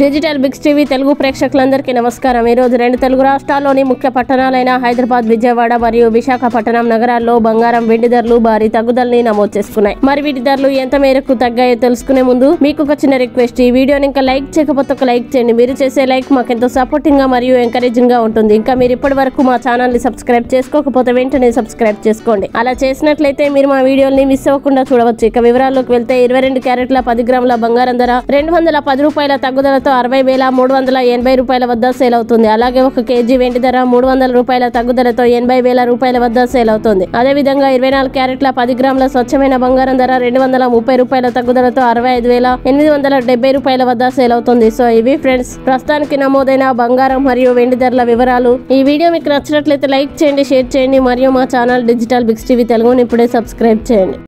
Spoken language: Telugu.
డిజిటల్ బిగ్స్ టీవీ తెలుగు ప్రేక్షకులందరికీ నమస్కారం ఈ రోజు రెండు తెలుగు రాష్ట్రాల్లోని ముఖ్య పట్టణాలైన హైదరాబాద్ విజయవాడ మరియు విశాఖపట్నం నగరాల్లో బంగారం వెండి ధరలు భారీ తగ్గుదలని నమోదు చేసుకున్నాయి మరి వీటి ధరలు ఎంత మేరకు తగ్గాయో తెలుసుకునే ముందు మీకు ఒక చిన్న రిక్వెస్ట్ ఈ వీడియోని ఇంకా లైక్ చేయకపోతే ఒక లైక్ చేయండి మీరు చేసే లైక్ మాకెంతో సపోర్టింగ్ గా మరియు ఎంకరేజింగ్ గా ఉంటుంది ఇంకా మీరు ఇప్పటి వరకు మా ఛానల్ ని సబ్స్క్రైబ్ చేసుకోకపోతే వెంటనే సబ్స్క్రైబ్ చేసుకోండి అలా చేసినట్లయితే మీరు మా వీడియోని మిస్ అవ్వకుండా చూడవచ్చు ఇక వివరాల్లోకి వెళ్తే ఇరవై రెండు క్యారెట్ల పది గ్రాముల బంగారం ధర రెండు వందల పది రూపాయల తగ్గుదలతో అరవై వేల మూడు వందల ఎనభై రూపాయల వద్ద సేల్ అవుతుంది అలాగే ఒక కేజీ వెండి ధర మూడు వందల రూపాయల తగ్గుదలతో ఎనభై వేల రూపాయల వద్ద సేల్ అవుతుంది అదేవిధంగా ఇరవై నాలుగు క్యారెట్ల పది గ్రాముల స్వచ్ఛమైన బంగారం ధర రెండు వందల ముప్పై రూపాయల తగ్గుదలతో అరవై ఐదు వేల ఎనిమిది వందల డెబ్బై రూపాయల వద్ద సేల్ అవుతుంది సో ఇవి ఫ్రెండ్స్ ప్రస్తుతానికి నమోదైన బంగారం మరియు వెండి ధరల వివరాలు ఈ వీడియో మీకు నచ్చినట్లయితే లైక్ చేయండి షేర్ చేయండి మరియు మా ఛానల్ డిజిటల్ బిగ్స్ టీవీ తెలుగుని ఇప్పుడే సబ్స్క్రైబ్ చేయండి